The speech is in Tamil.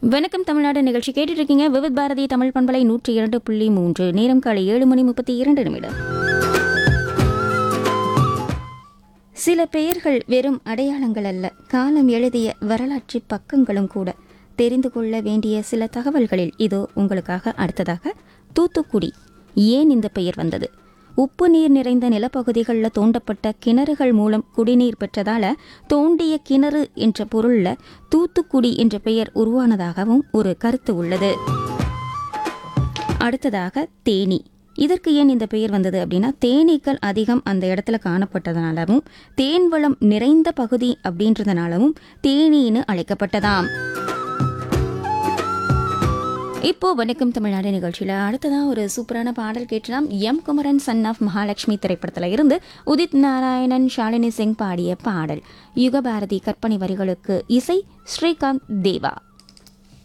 வணக்கம் தமிழ்நாடு நிகழ்ச்சி கேட்டுட்டு இருக்கீங்க விவித் பாரதி தமிழ் பண்பலை நூற்றி இரண்டு புள்ளி மூன்று நேரம் காலை ஏழு மணி முப்பத்தி இரண்டு நிமிடம் சில பெயர்கள் வெறும் அடையாளங்கள் அல்ல காலம் எழுதிய வரலாற்று பக்கங்களும் கூட தெரிந்து கொள்ள வேண்டிய சில தகவல்களில் இதோ உங்களுக்காக அடுத்ததாக தூத்துக்குடி ஏன் இந்த பெயர் வந்தது உப்பு நீர் நிறைந்த நிலப்பகுதிகளில் தோண்டப்பட்ட கிணறுகள் மூலம் குடிநீர் பெற்றதால தோண்டிய கிணறு என்ற பொருள்ல தூத்துக்குடி என்ற பெயர் உருவானதாகவும் ஒரு கருத்து உள்ளது அடுத்ததாக தேனி இதற்கு ஏன் இந்த பெயர் வந்தது அப்படின்னா தேனீக்கள் அதிகம் அந்த இடத்துல காணப்பட்டதனாலவும் தேன் வளம் நிறைந்த பகுதி அப்படின்றதுனாலவும் தேனீன்னு அழைக்கப்பட்டதாம் இப்போ வணக்கம் தமிழ்நாடு நிகழ்ச்சியில் அடுத்ததான் ஒரு சூப்பரான பாடல் கேட்டலாம் M Kumaran son of Mahalakshmi திரைப்படத்தில் இருந்து உதித் நாராயணன் ஷாலினி சிங் பாடிய பாடல் யுகபாரதி கற்பனை வரிகளுக்கு இசை ஸ்ரீகாந்த் தேவா